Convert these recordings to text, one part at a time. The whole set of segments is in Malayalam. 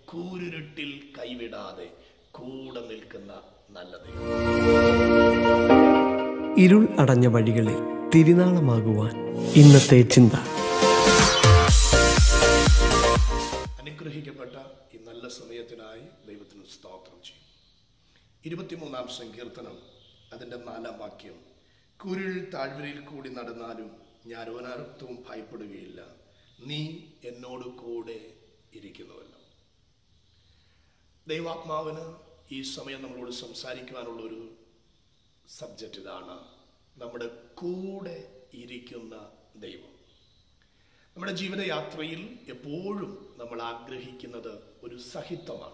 കൂരുരുട്ടിൽ കൈവിടാതെ കൂടെ നിൽക്കുന്ന നല്ല ദൈവം ഇരുൾ അടഞ്ഞ വഴികളിൽ തിരുനാളമാകുവാൻ ഇന്നത്തെ ചിന്ത അനുഗ്രഹിക്കപ്പെട്ട ഈ നല്ല സമയത്തിനായി ദൈവത്തിന് സ്തോത്രം ചെയ്യും ഇരുപത്തിമൂന്നാം സങ്കീർത്തനം അതിൻ്റെ നാലാം വാക്യം കുരുൾ താഴ്വരയിൽ കൂടി നടന്നാലും ഞാൻ ഒനർത്ഥവും ഭയപ്പെടുകയില്ല നീ എന്നോട് കൂടെ ഇരിക്കുന്നുവല്ലോ ദൈവാത്മാവിന് ഈ സമയം നമ്മളോട് സംസാരിക്കുവാനുള്ള ഒരു സബ്ജക്റ്റ് ഇതാണ് നമ്മുടെ കൂടെ ഇരിക്കുന്ന ദൈവം നമ്മുടെ ജീവിതയാത്രയിൽ എപ്പോഴും നമ്മൾ ആഗ്രഹിക്കുന്നത് ഒരു സഹിത്വമാണ്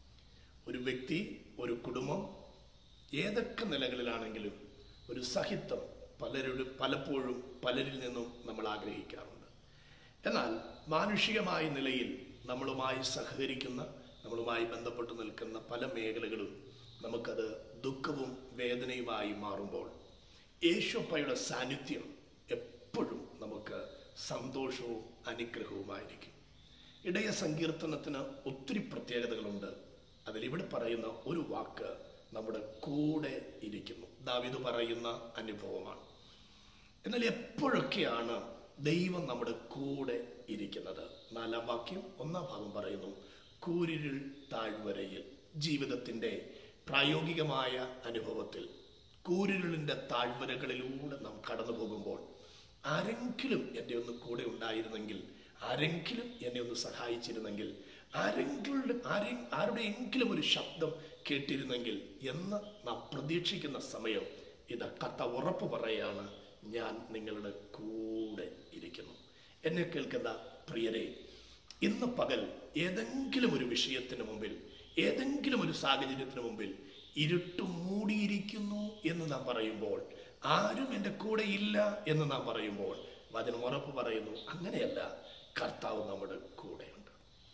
ഒരു വ്യക്തി ഒരു കുടുംബം ഏതൊക്കെ നിലകളിലാണെങ്കിലും ഒരു സഹിത്വം പലരുടെ പലപ്പോഴും പലരിൽ നിന്നും നമ്മൾ ആഗ്രഹിക്കാറുണ്ട് എന്നാൽ മാനുഷികമായ നിലയിൽ നമ്മളുമായി സഹകരിക്കുന്ന നമ്മളുമായി ബന്ധപ്പെട്ട് നിൽക്കുന്ന പല മേഖലകളും നമുക്കത് ദുഃഖവും വേദനയുമായി മാറുമ്പോൾ യേശുപ്പയുടെ സാന്നിധ്യം എപ്പോഴും നമുക്ക് സന്തോഷവും അനുഗ്രഹവുമായിരിക്കും ഇടയ സങ്കീർത്തനത്തിന് ഒത്തിരി പ്രത്യേകതകളുണ്ട് അതിലിവിടെ പറയുന്ന ഒരു വാക്ക് നമ്മുടെ കൂടെ ഇരിക്കുന്നു ദാവിദ് പറയുന്ന അനുഭവമാണ് എന്നാൽ എപ്പോഴൊക്കെയാണ് ദൈവം നമ്മുടെ കൂടെ ഇരിക്കുന്നത് നാലാം വാക്യം ഒന്നാം ഭാഗം പറയുന്നു കൂരിരുൾ താഴ്വരയിൽ ജീവിതത്തിൻ്റെ പ്രായോഗികമായ അനുഭവത്തിൽ കൂരിരുളിൻ്റെ താഴ്വരകളിലൂടെ നാം കടന്നു പോകുമ്പോൾ ആരെങ്കിലും എൻ്റെ ഒന്ന് കൂടെ ഉണ്ടായിരുന്നെങ്കിൽ ആരെങ്കിലും എന്നെ ഒന്ന് സഹായിച്ചിരുന്നെങ്കിൽ ആരെങ്കിലും ആരെ ആരുടെയെങ്കിലും ഒരു ശബ്ദം കേട്ടിരുന്നെങ്കിൽ എന്ന് നാം പ്രതീക്ഷിക്കുന്ന സമയം ഇത് കത്ത ഉറപ്പ് പറയാണ് ഞാൻ നിങ്ങളുടെ കൂടെ ഇരിക്കുന്നു എന്നെ കേൾക്കുന്ന പ്രിയരെ ഇന്ന് പകൽ ഏതെങ്കിലും ഒരു വിഷയത്തിന് മുമ്പിൽ ഏതെങ്കിലും ഒരു സാഹചര്യത്തിന് മുമ്പിൽ ഇരുട്ട് മൂടിയിരിക്കുന്നു എന്ന് നാം പറയുമ്പോൾ ആരും എൻ്റെ കൂടെ ഇല്ല എന്ന് നാം പറയുമ്പോൾ വചനം ഉറപ്പ് പറയുന്നു അങ്ങനെയല്ല കർത്താവ് നമ്മുടെ കൂടെയുണ്ട്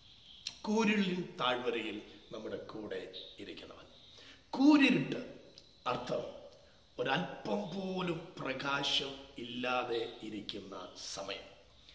കൂരിളിൻ താഴ്വരയിൽ നമ്മുടെ കൂടെ ഇരിക്കുന്നവൻ കൂരിരുട്ട് അർത്ഥം ഒരല്പം പോലും പ്രകാശം ഇല്ലാതെ ഇരിക്കുന്ന സമയം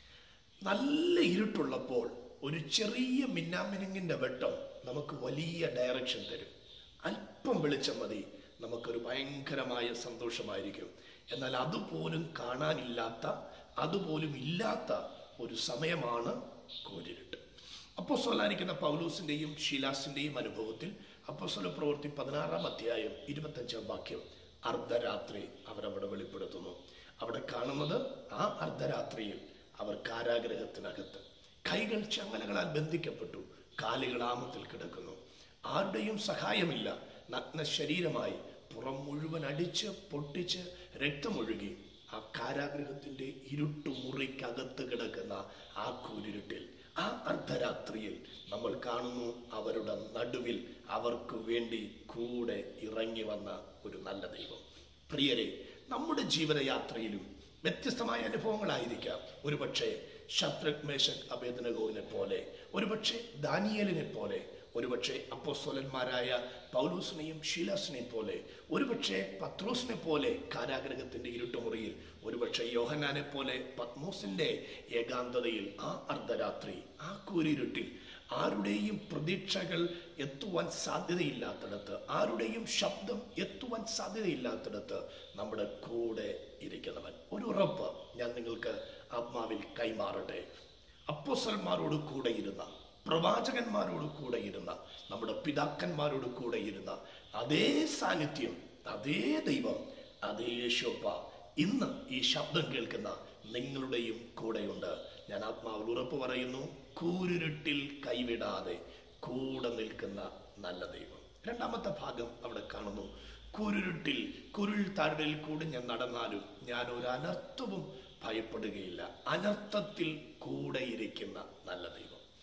നല്ല ഇരുട്ടുള്ളപ്പോൾ ഒരു ചെറിയ മിന്നാമിനുങ്ങിൻ്റെ വെട്ടം നമുക്ക് വലിയ ഡയറക്ഷൻ തരും അല്പം വെളിച്ചം മതി നമുക്കൊരു ഭയങ്കരമായ സന്തോഷമായിരിക്കും എന്നാൽ അതുപോലും കാണാനില്ലാത്ത അതുപോലും ഇല്ലാത്ത ഒരു സമയമാണ് കൂരിരുട്ട് അപ്പോസ്വലായിരിക്കുന്ന പൗലൂസിൻ്റെയും ഷീലാസിൻ്റെയും അനുഭവത്തിൽ അപ്പോസ്വല പ്രവൃത്തി പതിനാറാം അധ്യായം ഇരുപത്തഞ്ചാം വാക്യം അർദ്ധരാത്രി അവരവിടെ വെളിപ്പെടുത്തുന്നു അവിടെ കാണുന്നത് ആ അർദ്ധരാത്രിയിൽ അവർ കാരാഗ്രഹത്തിനകത്ത് കൈകൾ ചങ്ങലകളാൽ ബന്ധിക്കപ്പെട്ടു കാലുകൾ ആമത്തിൽ കിടക്കുന്നു ആരുടെയും സഹായമില്ല നഗ്ന ശരീരമായി പുറം മുഴുവൻ അടിച്ച് പൊട്ടിച്ച് രക്തമൊഴുകി ആ കാരാഗ്രഹത്തിന്റെ ഇരുട്ടു മുറിക്കകത്ത് കിടക്കുന്ന ആ കൂരിരുട്ടിൽ ആ അർദ്ധരാത്രിയിൽ നമ്മൾ കാണുന്നു അവരുടെ നടുവിൽ അവർക്ക് വേണ്ടി കൂടെ ഇറങ്ങി വന്ന ഒരു നല്ല ദൈവം പ്രിയരെ നമ്മുടെ ജീവിതയാത്രയിലും വ്യത്യസ്തമായ അനുഭവങ്ങളായിരിക്കാം ഒരുപക്ഷെ ശത്രുഘ് മേശക് അഭേദനഗോവിനെ പോലെ ഒരുപക്ഷെ ദാനിയലിനെ പോലെ ഒരുപക്ഷെ അപ്പോസ്തലന്മാരായ പൗലൂസിനെയും ഷീലാസിനെയും പോലെ ഒരുപക്ഷെ പത്രോസിനെ പോലെ കാരാഗ്രഹത്തിന്റെ ഇരുട്ടുമുറിയിൽ ഒരുപക്ഷെ യോഹനാനെ പോലെ പത്മോസിന്റെ ഏകാന്തതയിൽ ആ അർദ്ധരാത്രി ആ കൂരിരുട്ടിൽ ആരുടെയും പ്രതീക്ഷകൾ എത്തുവാൻ സാധ്യതയില്ലാത്തിടത്ത് ആരുടെയും ശബ്ദം എത്തുവാൻ സാധ്യതയില്ലാത്തിടത്ത് നമ്മുടെ കൂടെ ഇരിക്കുന്നവൻ ഒരു ഉറപ്പ് ഞാൻ നിങ്ങൾക്ക് ആത്മാവിൽ കൈമാറട്ടെ അപ്പോസന്മാരോട് കൂടെ ഇരുന്ന പ്രവാചകന്മാരോട് കൂടെ ഇരുന്ന നമ്മുടെ പിതാക്കന്മാരോട് കൂടെ ഇരുന്ന അതേ സാന്നിധ്യം അതേ ദൈവം അതേ യേശോപ്പ ഇന്ന് ഈ ശബ്ദം കേൾക്കുന്ന നിങ്ങളുടെയും കൂടെയുണ്ട് ഞാൻ ആത്മാവിൽ ഉറപ്പ് പറയുന്നു കൂരുരുട്ടിൽ കൈവിടാതെ കൂടെ നിൽക്കുന്ന നല്ല ദൈവം രണ്ടാമത്തെ ഭാഗം അവിടെ കാണുന്നു കുരുരുട്ടിൽ കുരുൾ താഴ്വരയിൽ കൂടി ഞാൻ നടന്നാലും ഞാൻ ഒരു അനർത്ഥവും ഭയപ്പെടുകയില്ല അനർത്ഥത്തിൽ കൂടെ ഇരിക്കുന്ന നല്ല ദൈവം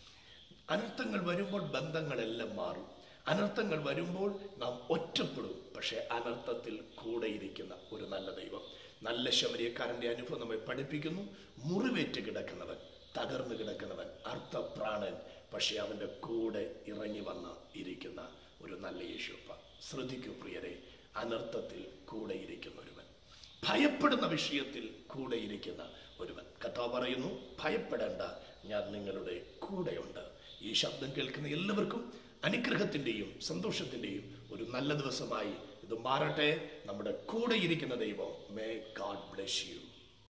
അനർത്ഥങ്ങൾ വരുമ്പോൾ ബന്ധങ്ങളെല്ലാം മാറും അനർത്ഥങ്ങൾ വരുമ്പോൾ നാം ഒറ്റപ്പെടും പക്ഷെ അനർത്ഥത്തിൽ കൂടെ ഇരിക്കുന്ന ഒരു നല്ല ദൈവം നല്ല ശമരിയക്കാരന്റെ അനുഭവം നമ്മെ പഠിപ്പിക്കുന്നു മുറിവേറ്റ് കിടക്കുന്നവൻ തകർന്നു കിടക്കുന്നവൻ അർത്ഥപ്രാണൻ പക്ഷെ അവന്റെ കൂടെ ഇറങ്ങി വന്ന് ഇരിക്കുന്ന ഒരു നല്ല യേശുപ്പ ശ്രദ്ധിക്കൂ പ്രിയരെ അനർത്ഥത്തിൽ കൂടെ ഇരിക്കുന്ന ഒരുവൻ ഭയപ്പെടുന്ന വിഷയത്തിൽ കൂടെ ഇരിക്കുന്ന ഒരുവൻ കഥ പറയുന്നു ഭയപ്പെടേണ്ട ഞാൻ നിങ്ങളുടെ കൂടെയുണ്ട് ഈ ശബ്ദം കേൾക്കുന്ന എല്ലാവർക്കും അനുഗ്രഹത്തിൻ്റെയും സന്തോഷത്തിൻ്റെയും ഒരു നല്ല ദിവസമായി ഇത് മാറട്ടെ നമ്മുടെ കൂടെ ഇരിക്കുന്ന ദൈവം മേ ഗാഡ് ബ്ലെസ് യു